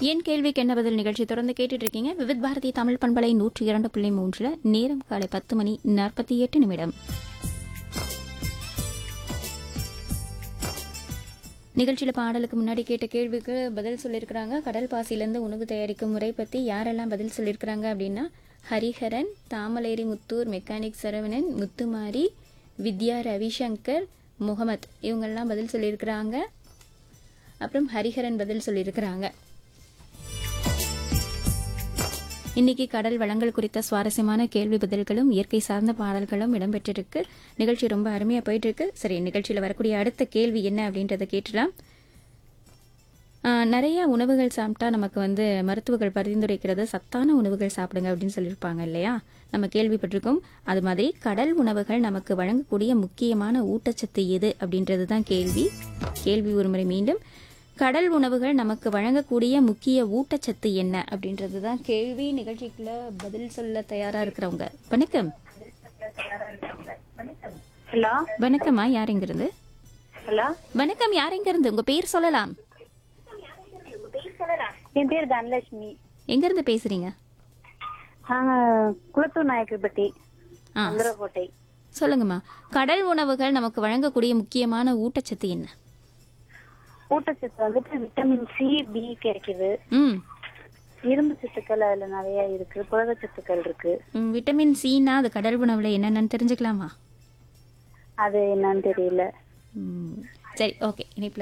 என் கேள்விக்கு என்ன பதில் நிகழ்ச்சி தொடர்ந்து கேட்டுட்டு இருக்கீங்க விவித் பாரதி தமிழ் பண்பலை நூற்றி இரண்டு புள்ளி மூன்றுல நேரம் காலை பத்து மணி நாற்பத்தி எட்டு நிமிடம் நிகழ்ச்சியில பாடலுக்கு முன்னாடி கேட்ட கேள்விக்கு பதில் சொல்லியிருக்கிறாங்க கடல் பாசியிலேருந்து உணவு தயாரிக்கும் முறை பத்தி யாரெல்லாம் பதில் சொல்லியிருக்கிறாங்க அப்படின்னா ஹரிஹரன் தாமலேரி முத்தூர் மெக்கானிக் சரவணன் முத்துமாரி வித்யா ரவிசங்கர் முகமத் இவங்கெல்லாம் பதில் சொல்லியிருக்கிறாங்க அப்புறம் ஹரிஹரன் பதில் சொல்லியிருக்கிறாங்க இன்னைக்கு கடல் வளங்கள் குறித்த சுவாரஸ்யமான கேள்வி பதில்களும் இயற்கை சார்ந்த பாடல்களும் இடம்பெற்றிருக்கு நிகழ்ச்சி ரொம்ப அருமையா போயிட்டு இருக்கு சரி நிகழ்ச்சியில் வரக்கூடிய அடுத்த கேள்வி என்ன அப்படின்றத கேட்டுலாம் ஆஹ், நிறைய உணவுகள் சாப்பிட்டா நமக்கு வந்து மருத்துவர்கள் பரிந்துரைக்கிறது சத்தான உணவுகள் சாப்பிடுங்க அப்படின்னு சொல்லியிருப்பாங்க இல்லையா நம்ம கேள்விப்பட்டிருக்கோம் அது மாதிரி கடல் உணவுகள் நமக்கு வழங்கக்கூடிய முக்கியமான ஊட்டச்சத்து எது அப்படின்றது தான் கேள்வி கேள்வி ஒருமுறை மீண்டும் கடல் உணவுகள் நமக்கு வழங்கக்கூடிய முக்கிய ஊட்டச்சத்து என்ன அப்படின்றது தான் கேள்வி நிகழ்ச்சிக்குள்ள பதில் சொல்ல தயாரா இருக்கிறவங்க வணக்கம் ஹலோ வணக்கம்மா யார் எங்கிருந்து ஹலோ வணக்கம் யார் எங்கிருந்து உங்க பேர் சொல்லலாம் என் பேர் தனலட்சுமி எங்கிருந்து பேசுறீங்க நாங்க குளத்தூர் நாயக்கர்பட்டி ஆ சந்திரக்கோட்டை சொல்லுங்கம்மா கடல் உணவுகள் நமக்கு வழங்கக்கூடிய முக்கியமான ஊட்டச்சத்து என்ன ஊட்டச்சத்து வந்துட்டு விட்டமின் சி பி கிடைக்குது ம் இரும்பு சத்துக்கள் அதுல நிறைய இருக்கு புரதச்சத்துக்கள் இருக்கு ம், விட்டமின் சின்னா அது கடல் உணவுல என்னென்னு தெரிஞ்சுக்கலாமா அது என்னன்னு தெரியல ம், சரி ஓகே இனிப்பில்